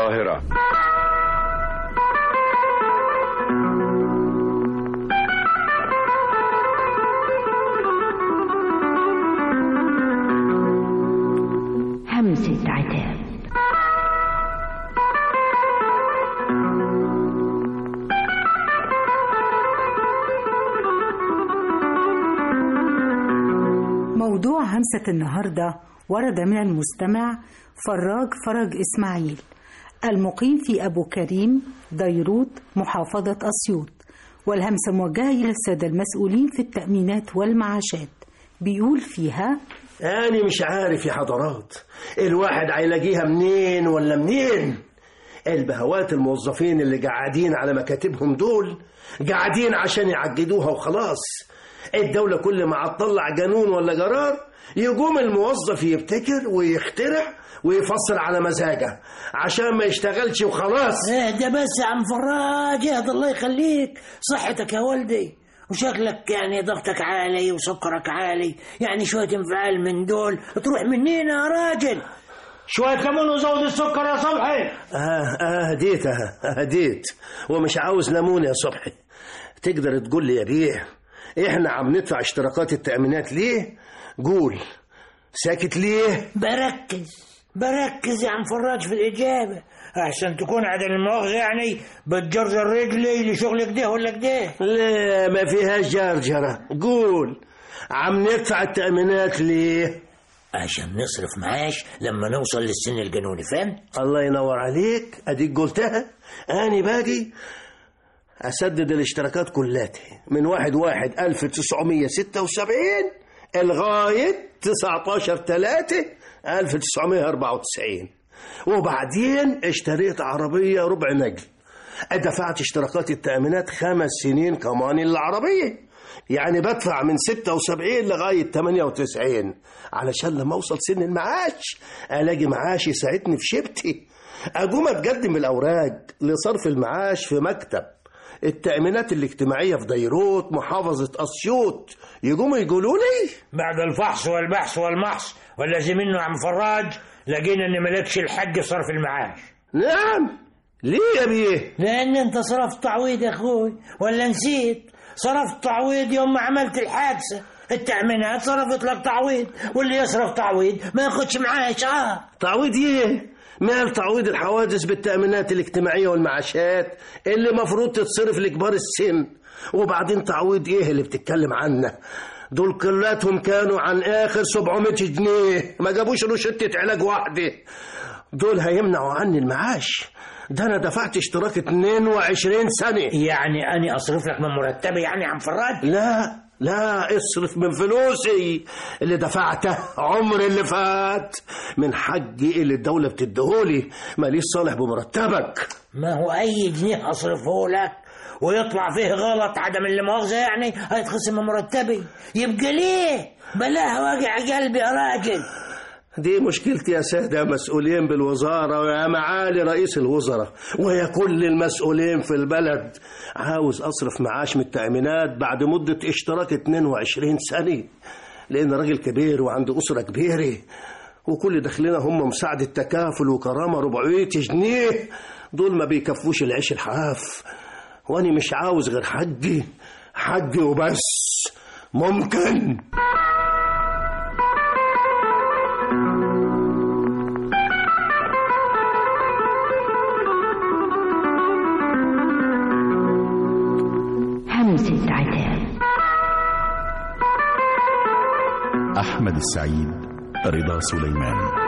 القاهرة همسة عتاب موضوع همسة النهاردة ورد من المستمع فراج فرج إسماعيل المقيم في أبو كريم ديروت محافظة أسيوط والهمسة موجهة إلى السادة المسؤولين في التأمينات والمعاشات بيقول فيها أنا مش عارف يا حضرات الواحد هيلاقيها منين ولا منين البهوات الموظفين اللي قاعدين على مكاتبهم دول قاعدين عشان يعجدوها وخلاص الدولة كل ما هتطلع قانون ولا قرار يقوم الموظف يبتكر ويخترع ويفصل على مزاجه عشان ما يشتغلش وخلاص اهدى بس يا عم فراج اهدى الله يخليك صحتك يا ولدي وشكلك يعني ضغطك عالي وسكرك عالي يعني شوية انفعال من دول تروح منين يا راجل شوية ليمون وزود السكر يا صبحي آه آه هديت آه هديت ومش عاوز ليمون يا صبحي تقدر تقول لي يا بيه احنا عم ندفع اشتراكات التأمينات ليه قول ساكت ليه بركز بركز يا عم فراج في الإجابة أحسن تكون عدم المؤاخذة يعني بتجرجر رجلي لشغل كده ولا كده لا ما فيهاش جرجرة قول عم ندفع التأمينات ليه عشان نصرف معاش لما نوصل للسن القانوني فهمت؟ الله ينور عليك اديك قلتها اني باجي اسدد الاشتراكات كلاتها من واحد واحد الف تسعمية ستة وسبعين لغاية تسعتاشر تلاتة الف تسعمية اربعة وتسعين وبعدين اشتريت عربية ربع نقل دفعت اشتراكات التأمينات خمس سنين كمان العربية يعني بدفع من 76 لغاية 98 علشان لما أوصل سن المعاش ألاقي معاش يساعدني في شبتي أقوم أتقدم الأوراق لصرف المعاش في مكتب التأمينات الاجتماعية في ديروت محافظة أسيوط يقوموا يقولوا لي بعد الفحص والبحث والمحص والذي منه يا عم فراج لقينا ان مالكش الحق في صرف المعاش نعم ليه يا بيه لان انت صرفت تعويض يا اخوي ولا نسيت صرفت تعويض يوم ما عملت الحادثه التأمينات صرفت لك تعويض واللي يصرف تعويض ما ياخدش معاش اه تعويض ايه مال تعويض الحوادث بالتأمينات الاجتماعية والمعاشات اللي مفروض تتصرف لكبار السن وبعدين تعويض ايه اللي بتتكلم عنه دول كلاتهم كانوا عن اخر 700 جنيه ما جابوش روشتة علاج واحدة دول هيمنعوا عني المعاش ده انا دفعت اشتراك 22 سنة يعني اني اصرف لك من مرتبي يعني يا عم فراج لا لا اصرف من فلوسي اللي دفعته عمر اللي فات من حقي اللي الدولة بتديهولي ماليش صالح بمرتبك ما هو اي جنيه اصرفه لك ويطلع فيه غلط عدم المؤاخذة يعني هيتخصم من مرتبي يبقى ليه بلاها واجع قلبي يا راجل دي مشكلتي يا سادة مسؤولين بالوزارة ويا معالي رئيس الوزراء ويا كل المسؤولين في البلد عاوز أصرف معاش من التأمينات بعد مدة اشتراك 22 سنة لأن راجل كبير وعنده أسرة كبيرة وكل دخلنا هم مساعدة تكافل وكرامة 400 جنيه دول ما بيكفوش العيش الحاف وأنا مش عاوز غير حقي حقي وبس ممكن همسة عتاب أحمد السعيد رضا سليمان